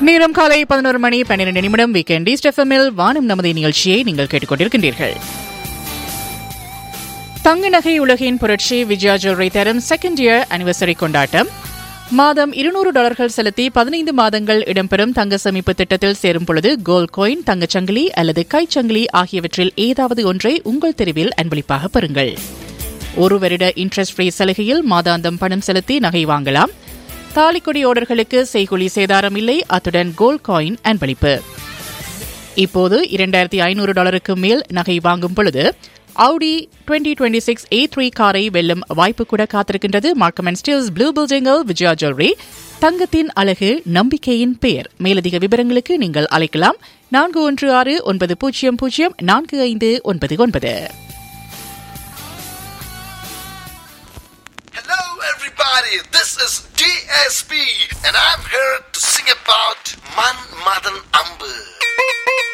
நேரம் காலை பதினோரு மணி பன்னிரண்டு நிமிடம் வீக்கெண்ட் ஈஸ்ட் எஃப்எம்மில் வானம் நமது நிகழ்ச்சியை நீங்கள் கேட்டுக்கொண்டிருக்கின்றீர்கள் தங்க நகை உலகின் புரட்சி விஜயா ஜுவல்லரி தரும் செகண்ட் இயர் அனிவர்சரி கொண்டாட்டம் மாதம் இருநூறு டாலர்கள் செலுத்தி பதினைந்து மாதங்கள் இடம்பெறும் தங்க சேமிப்பு திட்டத்தில் சேரும் பொழுது கோல்ட் காயின் தங்கச்சங்கிலி அல்லது கைச்சங்கிலி ஆகியவற்றில் ஏதாவது ஒன்றை உங்கள் தெருவில் அன்பளிப்பாக பெறுங்கள் ஒரு வருட இன்ட்ரெஸ்ட் ஃப்ரீ சலுகையில் மாதாந்தம் பணம் செலுத்தி நகை வாங்கலாம் தாலிக்கொடி ஆர்டர்களுக்கு செய்கூலி சேதாரம் இல்லை அத்துடன் கோல்ட் காயின் அன்பளிப்பு இப்போது இரண்டாயிரத்தி ஐநூறு டாலருக்கு மேல் நகை வாங்கும் பொழுது Audi twenty twenty six A three காரை வெல்லும் வாய்ப்பு கூட காத்திருக்கின்றது மார்க்கம் அண்ட் ஸ்டீல்ஸ் ப்ளூ பில்டிங்கல் விஜயா ஜுவல்லரி தங்கத்தின் அழகு நம்பிக்கையின் பெயர் மேலதிக விவரங்களுக்கு நீங்கள் அழைக்கலாம் நான்கு ஒன்று ஆறு ஒன்பது பூஜ்ஜியம் பூஜ்ஜியம் நான்கு ஐந்து ஒன்பது ஒன்பது Hello, everybody. This is DSP, and I'm here to sing about Man Madan Ambu.